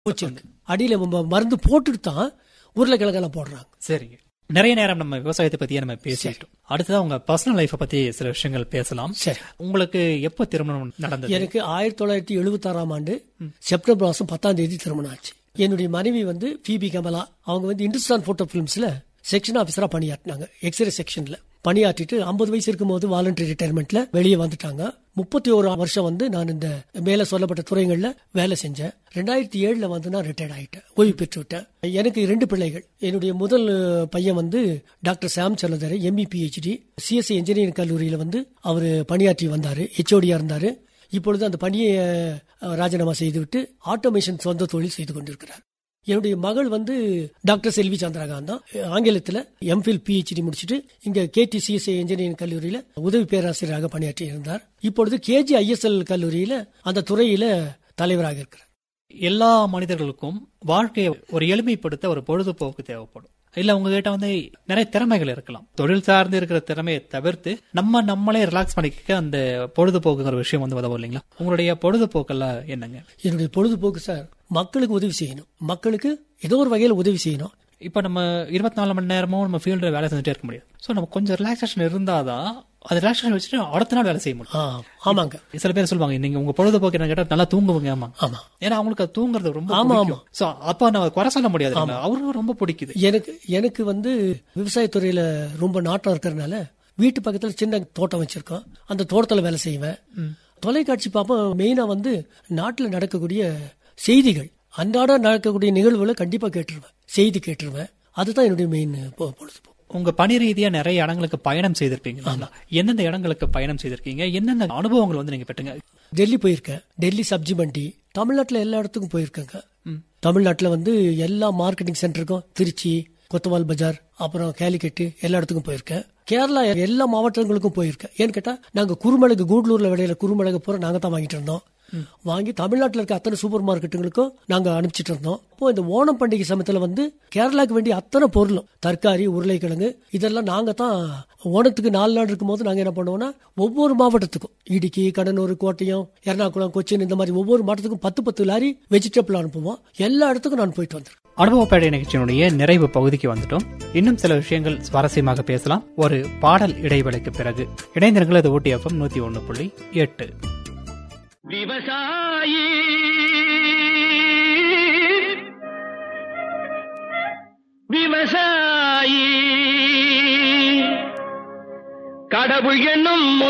பூச்சி இருக்கு அடியில ம- மருந்து போட்டுட்டு தான் உருளைக்கிழங்கெல்லாம் போடுறாங்க சரிங்க நிறைய நேரம் நம்ம விவசாயத்தை பத்தியே நம்ம பேசிட்டோம் அடுத்ததா உங்க பர்சனல் லைஃப பத்தி சில விஷயங்கள் பேசலாம் சரி உங்களுக்கு எப்போ திருமணம் நடந்தது எனக்கு ஆயிரத்தி தொள்ளாயிரத்தி எழுபத்தி ஆறாம் ஆண்டு செப்டம்பர் மாசம் பத்தாம் தேதி திருமணம் ஆச்சு என்னுடைய மனைவி வந்து பிபி கமலா அவங்க வந்து இந்துஸ்தான் போட்டோ பிலிம்ஸ்ல செக்ஷன் ஆபீசரா பணியாற்றினாங்க எக்ஸ்ரே செக்ஷன்ல பணியாற்றிட்டு 50 வயசு இருக்கும்போது வாலண்டரி ரிட்டையர்மெண்ட்ல வெளியே வந்துட்டாங்க முப்பத்தி ஒரு வருஷம் வந்து நான் இந்த மேல சொல்லப்பட்ட துறைகள்ல வேலை செஞ்சேன் ரெண்டாயிரத்தி ஏழுல வந்து நான் ரிட்டையர்ட் ஆயிட்டேன் ஓய்வு பெற்று விட்டேன் எனக்கு ரெண்டு பிள்ளைகள் என்னுடைய முதல் அஹ், பையன் வந்து doctor Sam Chelladurai ME PhD CSC engineering கல்லூரியில வந்து அவர் பணியாற்றி வந்தாரு ஹெச்ஓடியா இருந்தாரு இப்பொழுது அந்த பணியை அஹ், ராஜினாமா செய்துவிட்டு ஆட்டோமேஷன் சொந்த தொழில் செய்து கொண்டிருக்கிறார் என்னுடைய மகள் வந்து டாக்டர் செல்வி சந்திரகாந்தம் ஆங்கிலத்தில் எம்ஃபில் பிஹெச்டி முடிச்சிட்டு இங்க கேடி சிஎஸ்ஐ இன்ஜினியரிங் கல்லூரியில உதவி பேராசிரியராக பணியாற்றி இருந்தார் இப்பொழுது கேஜி ஐஎஸ்எல் கல்லூரியில அந்த துறையில தலைவராக இருக்கிறார் எல்லா மனிதர்களுக்கும் வாழ்க்கையை ஒரு எளிமைப்படுத்த ஒரு பொழுதுபோக்கு தேவைப்படும் இல்ல உங்ககிட்ட வந்து நிறைய திறமைகள் இருக்கலாம் தொழில் சார்ந்து இருக்கிற திறமையை தவிர்த்து நம்ம நம்மளே ரிலாக்ஸ் பண்ணிக்க அந்த பொழுதுபோக்குங்கிற விஷயம் வந்து உதவும் இல்லைங்களா உங்களுடைய பொழுதுபோக்கெல்லாம் என்னங்க என்னுடைய பொழுதுபோக்கு சார் மக்களுக்கு உதவி செய்யணும் மக்களுக்கு ஏதோ ஒரு வகையில் உதவி செய்யணும் இப்ப நம்ம இருபத்தி நாலு மணி நேரமும் நம்ம ஃபீல்டில் வேலை செஞ்சுட்டே இருக்க முடியாது ஸோ நம்ம கொஞ்சம் ரிலாக்ஸேஷன் இருந்தாதான் அது ரிலாக்ஸேஷன் வச்சுட்டு அடுத்த நாள் வேலை செய்ய முடியும் ஆ, ஆமாங்க சில பேர் சொல்லுவாங்க நீங்க உங்க பொழுதுபோக்கு என்ன கேட்டா நல்லா தூங்குவீங்க ஆமா ஆமா ஏன்னா அவங்களுக்கு அது தூங்குறது ரொம்ப ஆமா, பிடிக்கும் சோ அப்ப நம்ம குறை சொல்ல முடியாது அவருக்கு ரொம்ப பிடிக்குது எனக்கு எனக்கு வந்து விவசாயத்துறையில ரொம்ப நாட்டம் இருக்கிறதுனால வீட்டு பக்கத்துல சின்ன தோட்டம் வச்சிருக்கோம் அந்த தோட்டத்துல வேலை செய்வேன் தொலைக்காட்சி பார்ப்போம் மெயினா வந்து நாட்டுல நடக்கக்கூடிய செய்திகள் அன்றாட நடக்கக்கூடிய நிகழ்வுகளை கண்டிப்பா கேட்டுருவேன் செய்தி கேட்டுருவேன் அதுதான் என்னுடைய மெயின் பொழுதுபோக்கு உங்க பணி ரீதியா நிறைய இடங்களுக்கு பயணம் செய்திருப்பீங்க எந்தெந்த இடங்களுக்கு பயணம் செய்திருக்கீங்க என்னென்ன அனுபவங்கள் வந்து நீங்க பெற்றுங்க டெல்லி போயிருக்கேன் டெல்லி சப்ஜி மண்டி தமிழ்நாட்டுல எல்லா இடத்துக்கும் போயிருக்கேங்க தமிழ்நாட்டுல வந்து எல்லா மார்க்கெட்டிங் சென்டருக்கும் திருச்சி கொத்தவால் பஜார் அப்புறம் கேலிக்கட்டு எல்லா இடத்துக்கும் போயிருக்கேன் கேரளா எல்லா மாவட்டங்களுக்கும் போயிருக்கேன் ஏன்னு கேட்டா நாங்க குருமிளகு கூடலூர்ல விளையிற குருமிளகு பூரா நாங்க தான் வாங்கிட்டு இருந்தோம் வாங்கி தமிழ்நாட்டில் இருக்க அத்தனை சூப்பர் மார்க்கெட்டுங்களுக்கும் நாங்க அனுப்பிச்சிட்டு இருந்தோம் இப்போ இந்த ஓணம் பண்டிகை சமயத்துல வந்து கேரளாக்கு வேண்டிய அத்தனை பொருளும் தர்காரி உருளைக்கிழங்கு இதெல்லாம் நாங்க தான் ஓணத்துக்கு நாலு நாள் இருக்கும்போது நாங்க என்ன பண்ணுவோம்னா ஒவ்வொரு மாவட்டத்துக்கும் இடுக்கி கடலூர் கோட்டயம் எர்ணாகுளம் கொச்சின் இந்த மாதிரி ஒவ்வொரு மாவட்டத்துக்கும் பத்து பத்து லாரி வெஜிடபிள் அனுப்புவோம் எல்லா இடத்துக்கும் நான் போயிட்டு வந்திருக்கேன் அனுபவப்பேடை நிகழ்ச்சியினுடைய நிறைவு பகுதிக்கு வந்துட்டோம் இன்னும் சில விஷயங்கள் சுவாரஸ்யமாக பேசலாம் ஒரு பாடல் இடைவேளைக்கு பிறகு இணைந்திருங்கள் அது ஊட்டி எஃப்எம் நூத்தி ஒன்னு புள்ளி எட்டு விவசாயி விவசாயி கடவுள் என்னும்